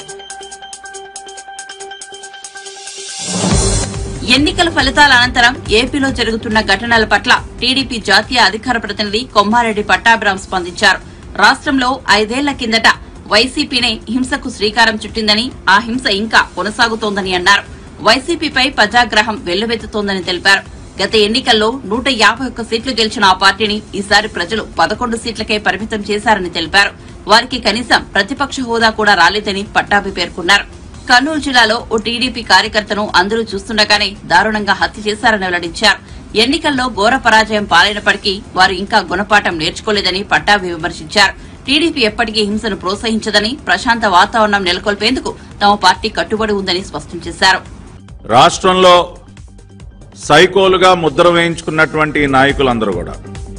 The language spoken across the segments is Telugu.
ఎన్నికల ఫలితాల అనంతరం ఏపీలో జరుగుతున్న ఘటనల పట్ల టీడీపీ జాతీయ అధికార ప్రతినిధి కొమ్మారెడ్డి పట్టాభిరాం స్పందించారు రాష్ట్రంలో ఐదేళ్ల కిందట వైసీపీనే హింసకు శ్రీకారం చుట్టిందని ఆ హింస ఇంకా కొనసాగుతోందని అన్నారు వైసీపీపై ప్రజాగ్రహం వెల్లువెత్తుతోందని తెలిపారు గత ఎన్నికల్లో నూట యాభై ఒక్క సీట్లు గెలిచిన ఆ పార్టీని ఈసారి ప్రజలు పదకొండు సీట్లకే పరిమితం చేశారని తెలిపారు వారికి కనీసం ప్రతిపక్ష హోదా కూడా రాలేదని పట్టాభి పేర్కొన్నారు కర్నూలు జిల్లాలో ఓ టీడీపీ కార్యకర్తను అందరూ చూస్తుండగానే దారుణంగా హత్య చేశారని వెల్లడించారు ఎన్నికల్లో ఘోర పరాజయం పాలైనప్పటికీ వారు ఇంకా గుణపాఠం నేర్చుకోలేదని పట్టాభి విమర్శించారు టీడీపీ ఎప్పటికీ హింసను ప్రోత్సహించదని ప్రశాంత వాతావరణం నెలకొల్పేందుకు తమ పార్టీ కట్టుబడి ఉందని స్పష్టం చేశారు రాష్ట్రంలో సైకోలుగా ముద్ర వేయించుకున్నటువంటి ఈ నాయకులందరూ కూడా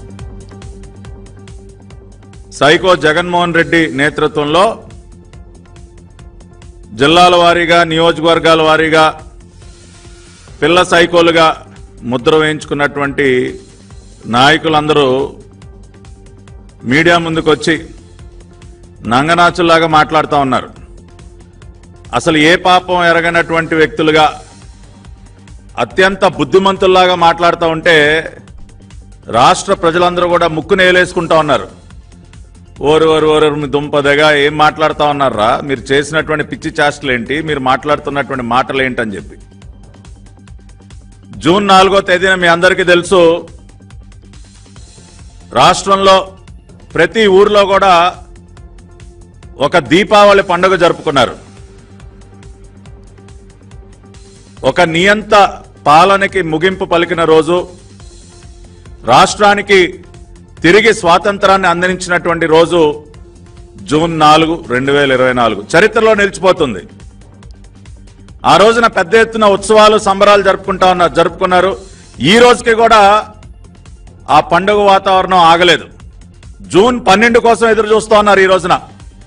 సైకో జగన్మోహన్ రెడ్డి నేతృత్వంలో జిల్లాల వారీగా నియోజకవర్గాల వారీగా పిల్ల సైకోలుగా ముద్ర వేయించుకున్నటువంటి నాయకులందరూ మీడియా ముందుకు వచ్చి నంగనాచుల్లాగా మాట్లాడుతూ ఉన్నారు అసలు ఏ పాపం ఎరగనటువంటి వ్యక్తులుగా అత్యంత బుద్ధిమంతుల్లాగా మాట్లాడుతూ ఉంటే రాష్ట్ర ప్రజలందరూ కూడా ముక్కు నేలేసుకుంటా ఉన్నారు ఓరు ఓరు ఓరు మీ దుంపదగా ఏం మాట్లాడుతా ఉన్నారా మీరు చేసినటువంటి పిచ్చి చేష్టలు ఏంటి మీరు మాట్లాడుతున్నటువంటి మాటలు ఏంటని చెప్పి జూన్ నాలుగో తేదీన మీ అందరికీ తెలుసు రాష్ట్రంలో ప్రతి ఊర్లో కూడా ఒక దీపావళి పండుగ జరుపుకున్నారు ఒక నియంత పాలనకి ముగింపు పలికిన రోజు రాష్ట్రానికి తిరిగి స్వాతంత్రాన్ని అందించినటువంటి రోజు జూన్ నాలుగు రెండు వేల ఇరవై నాలుగు చరిత్రలో నిలిచిపోతుంది ఆ రోజున పెద్ద ఎత్తున ఉత్సవాలు సంబరాలు జరుపుకుంటా ఉన్నారు జరుపుకున్నారు ఈ రోజుకి కూడా ఆ పండుగ వాతావరణం ఆగలేదు జూన్ పన్నెండు కోసం ఎదురు చూస్తా ఉన్నారు ఈ రోజున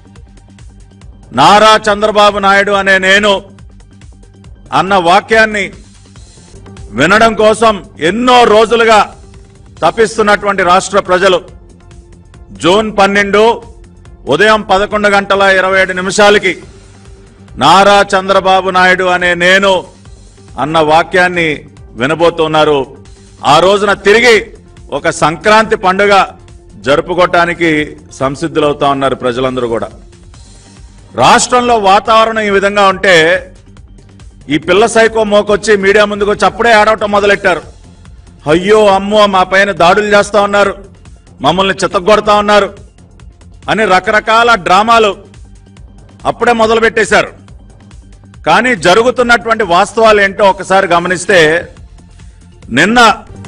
నారా చంద్రబాబు నాయుడు అనే నేను అన్న వాక్యాన్ని వినడం కోసం ఎన్నో రోజులుగా తపిస్తున్నటువంటి రాష్ట్ర ప్రజలు జూన్ పన్నెండు ఉదయం పదకొండు గంటల ఇరవై ఏడు నిమిషాలకి నారా చంద్రబాబు నాయుడు అనే నేను అన్న వాక్యాన్ని వినబోతున్నారు ఆ రోజున తిరిగి ఒక సంక్రాంతి పండుగ జరుపుకోవటానికి సంసిద్ధులవుతా ఉన్నారు ప్రజలందరూ కూడా రాష్ట్రంలో వాతావరణం ఈ విధంగా ఉంటే ఈ పిల్ల సైకో మోకొచ్చి మీడియా ముందుకు వచ్చి అప్పుడే ఆడవటం మొదలెట్టారు అయ్యో అమ్మో మా పైన దాడులు చేస్తా ఉన్నారు మమ్మల్ని చిత్తగొడతా ఉన్నారు అని రకరకాల డ్రామాలు అప్పుడే మొదలు పెట్టేశారు కానీ జరుగుతున్నటువంటి వాస్తవాలు ఏంటో ఒకసారి గమనిస్తే నిన్న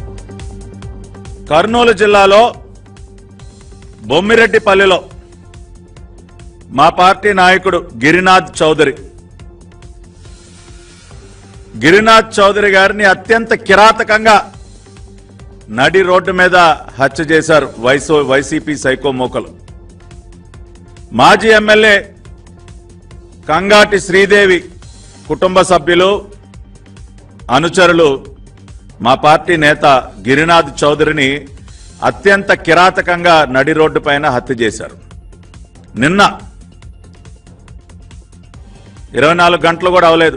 కర్నూలు జిల్లాలో బొమ్మిరెడ్డిపల్లిలో మా పార్టీ నాయకుడు గిరినాథ్ చౌదరి గిరినాథ్ చౌదరి గారిని అత్యంత కిరాతకంగా నడి రోడ్డు మీద హత్య చేశారు వైసో వైసీపీ సైకో మోకలు మాజీ ఎమ్మెల్యే కంగాటి శ్రీదేవి కుటుంబ సభ్యులు అనుచరులు మా పార్టీ నేత గిరినాథ్ చౌదరిని అత్యంత కిరాతకంగా నడి రోడ్డు పైన హత్య చేశారు నిన్న ఇరవై నాలుగు గంటలు కూడా అవలేదు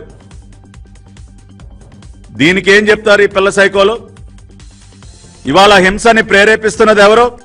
దీనికి ఏం చెప్తారు ఈ పిల్ల సైకోలు ఇవాళ హింసని ప్రేరేపిస్తున్నది ఎవరు